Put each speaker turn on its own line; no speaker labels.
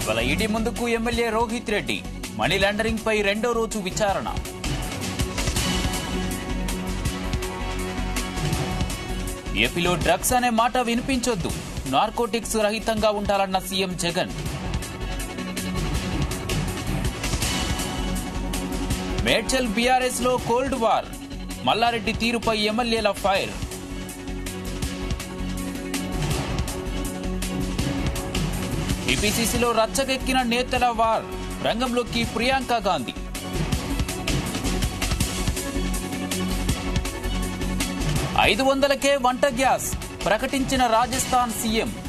ఇవాళ ఈడీ ముందుకు MLA Rohit Reddy money laundering పై రెండో రోజు విచారణ ఏపీలో డ్రగ్స్ అనే మాట వినిపించొద్దు నార్కోటిక్స్ రహితంగా ఉండాలన్న సీఎం జగన్ మేడ్చల్ బీఆర్ఎస్ లో కోల్డ్ వార్ మల్లారెడ్డి తీరుపై ఎమ్మెల్యేల ఫైర్ టీపీసీసీలో రచ్చకెక్కిన నేతల వార్ రంగంలోకి ప్రియాంక గాంధీ ఐదు వందలకే వంట గ్యాస్ ప్రకటించిన రాజస్థాన్ సీఎం